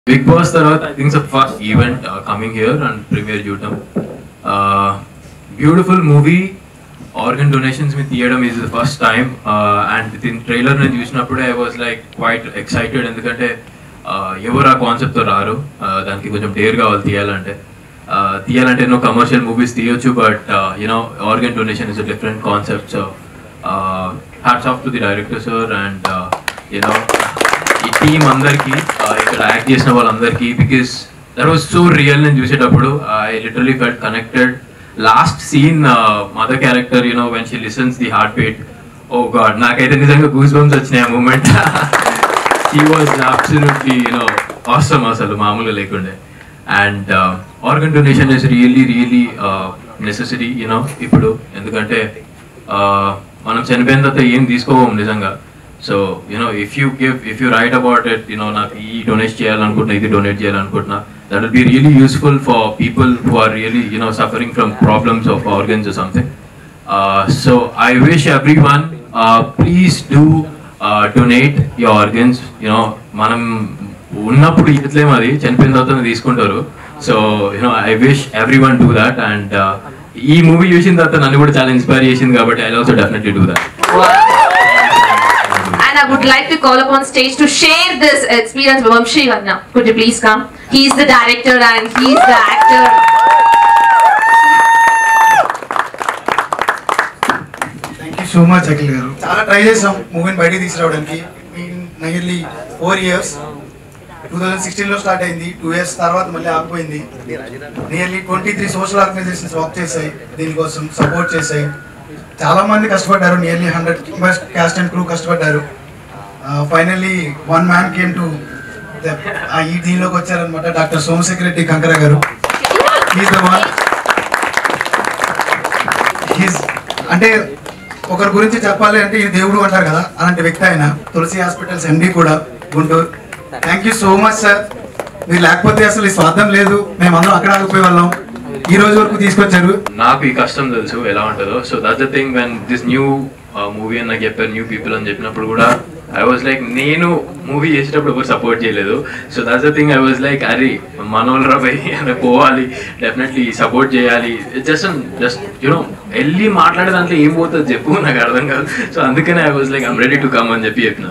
Big Boss తర్వాత I think first event coming here and premiere చూడటం beautiful movie organ donations మీ తీయడం is the first time and దీని trailer నేను చూసినప్పుడే I was like quite excited ఎందుకంటే uh, ఎవరు ఆ కాన్సెప్ట్తో రారు Uh, దానికి కొంచెం డేర్ కావాలి తీయాలంటే Uh, తీయాలంటే ఎన్నో కమర్షియల్ మూవీస్ తీయొచ్చు but you know organ donation is a different concept so hats off to the director sir and you know ఈ టీం అందరికి ఇక్కడ యాక్ట్ చేసిన వాళ్ళందరికీ because that was so real నేను చూసేటప్పుడు I literally felt connected last scene mother character you know when she listens the heart beat oh god నాకైతే నిజంగా goosebumps వచ్చినాయి ఆ moment he was absolutely you know అవసరం అసలు మామూలుగా లేకుండే and organ donation is really really necessary you know ఇప్పుడు ఎందుకంటే uh, మనం చనిపోయిన తర్వాత ఏం తీసుకోము నిజంగా so you know if you give if you write about it you know నాకు ఈ డొనేట్ చేయాలనుకుంటున్నా ఇది డొనేట్ చేయాలనుకుంటున్నా that will be really useful for people who are really you know suffering from problems of organs something so I wish everyone please do donate your organs you know మనం ఉన్నప్పుడు ఇట్లేమో అది చనిపోయిన తర్వాత తీసుకుంటారు so you know I wish everyone do that and ఈ movie చూసిన తర్వాత నన్ను కూడా చాలా ఇన్స్పైర్ చేసింది కాబట్టి I also definitely do that And I would like to call upon stage to share this experience with Vamshi Vanna. Could you please come? He's the director and he's the actor. Thank you so much Akhil garu చాలా try చేసాం మూవీని బయటికి తీసుకురావడానికి nearly four years two thousand సిక్స్టీన్లో start అయింది two years తర్వాత మళ్ళీ ఆగిపోయింది nearly twenty three social organisations work చేశాయి దీనికోసం సపోర్ట్ చేశాయి చాలా మంది కష్టపడ్డారు nearly hundred members cast and crew కష్టపడ్డారు finally one man came to ఈ దీనిలోకి వచ్చారనమాట డాక్టర్ సోమశేఖర్ రెడ్డి కంకర గారు He's the one. He's అంటే ఒకరి గురించి చెప్పాలి అంటే ఈ దేవుడు అంటారు కదా అలాంటి వ్యక్తి ఆయన తులసి హాస్పిటల్స్ ఎండి కూడా Guntur thank you so much sir మీరు లేకపోతే అసలు ఈ స్వార్థం లేదు మేమందరం అక్కడ ఆగిపోయే వాళ్ళం ఈ రోజు వరకు తీసుకొచ్చారు నాకు ఈ కష్టం తెలుసు ఎలా ఉంటుందో so that's the thing when this new movie అని నాకు చెప్పారు న్యూ పీపుల్ అని చెప్పినప్పుడు కూడా ఐ వాజ్ లైక్ నేను మూవీ చేసేటప్పుడు ఎవరు సపోర్ట్ చేయలేదు so that's the thing I was like అరే మనోళ్ళరా పోయి అని పోవాలి డెఫినెట్లీ సపోర్ట్ చేయాలి జస్ట్ జస్ట్ యూనో వెళ్ళి మాట్లాడే దాంట్లో ఏం పోతుంది చెప్పు నాకు అర్థం కాదు సో అందుకనే I was like I'm ready to come అని చెప్పి చెప్పిన